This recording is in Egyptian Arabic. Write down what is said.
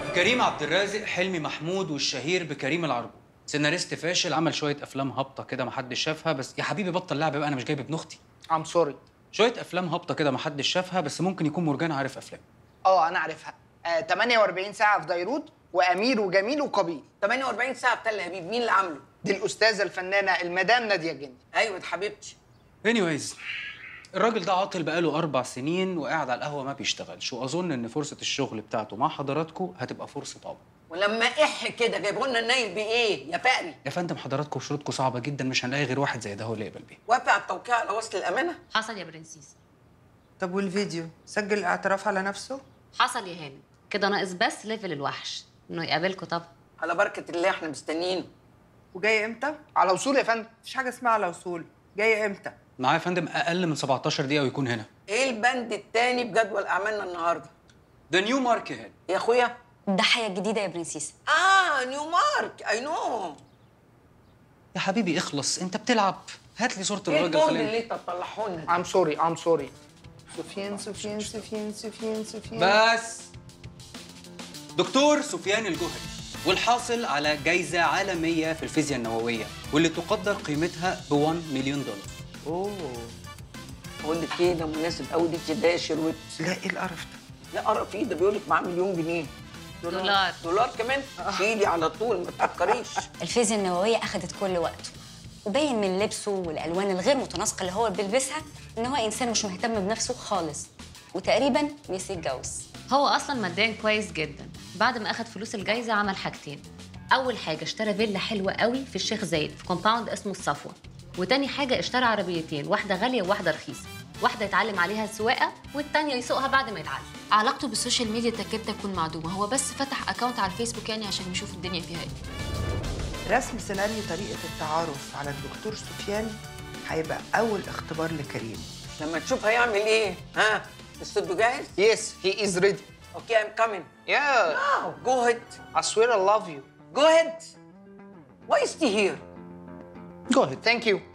كريم عبد الرازق حلمي محمود والشهير بكريم العربي سيناريست فاشل عمل شويه افلام هابطه كده محدش شافها بس يا حبيبي بطل لعب بقى انا مش جايب ابن اختي ام سوري شويه افلام هابطه كده محدش شافها بس ممكن يكون مرجان عارف افلام اه انا عارفها آه 48 ساعه في ديروت وامير وجميل وقبيل 48 ساعه بتاع الهبيب مين اللي عامله؟ دي الاستاذه الفنانه المدام ناديه الجندي ايوه دي حبيبتي anyways الراجل ده عاطل بقاله أربع سنين وقاعد على القهوة ما بيشتغلش وأظن إن فرصة الشغل بتاعته مع حضراتكم هتبقى فرصة عمر ولما اح كده جايبوا لنا النايل بايه يا فقري؟ يا فندم حضراتكم شروطكم صعبة جدا مش هنلاقي غير واحد زي ده هو اللي يقبل بيها وافق على التوقيع على وصل الامانه؟ حصل يا برنسيس طب والفيديو سجل الاعتراف على نفسه حصل يا هانم كده ناقص بس ليفل الوحش انه يقابلكوا طبعا على بركه الله احنا مستنيينه وجاي امتى على وصول يا فندم مفيش حاجه اسمها على وصول جاي امتى معاه يا فندم أقل من 17 دقيقة ويكون هنا ايه البند التاني بجدول اعمالنا النهارده؟ ده نيو مارك هنا يا اخويا الضحية الجديدة يا برنسيس اه نيو مارك اي نو يا حبيبي اخلص أنت بتلعب هات لي صورة ايه الراجل البوند خلينا اللي انت تطلعه لنا ده؟ ام سوري ام سوري سفيان سفيان سفيان سفيان سفيان بس دكتور سفيان الجهري والحاصل على جايزة عالمية في الفيزياء النووية واللي تقدر قيمتها ب 1 مليون دولار اوه بقول لك ايه ده مناسب قوي ليك ده شروت لا ايه القرف ده لا قرف ايه ده بيقول لك معاه مليون جنيه دولار دولار كمان شيلي على طول ما تفكريش الفيزياء النووية أخدت كل وقته وباين من لبسه والألوان الغير متناسقة اللي هو بيلبسها إن هو إنسان مش مهتم بنفسه خالص وتقريبا نسي يتجوز هو اصلا ماديا كويس جدا بعد ما اخد فلوس الجايزه عمل حاجتين اول حاجه اشترى فيلا حلوه قوي في الشيخ زايد في كومباوند اسمه الصفوه وتاني حاجه اشترى عربيتين واحده غاليه وواحده رخيصه واحده يتعلم عليها السواقه والتانيه يسوقها بعد ما يتعلم علاقته بالسوشيال ميديا تكاد تكون معدومه هو بس فتح اكونت على الفيسبوك يعني عشان يشوف الدنيا فيها ايه رسم سيناريو طريقه التعارف على الدكتور سفيان هيبقى اول اختبار لكريم لما تشوف هيعمل ايه ها الاستوديو جاهز يس هي از ريدي اوكي ام كامينج يا ناو جو هيد I swear I love you جو هيد واي ستي هير جو ahead. thank you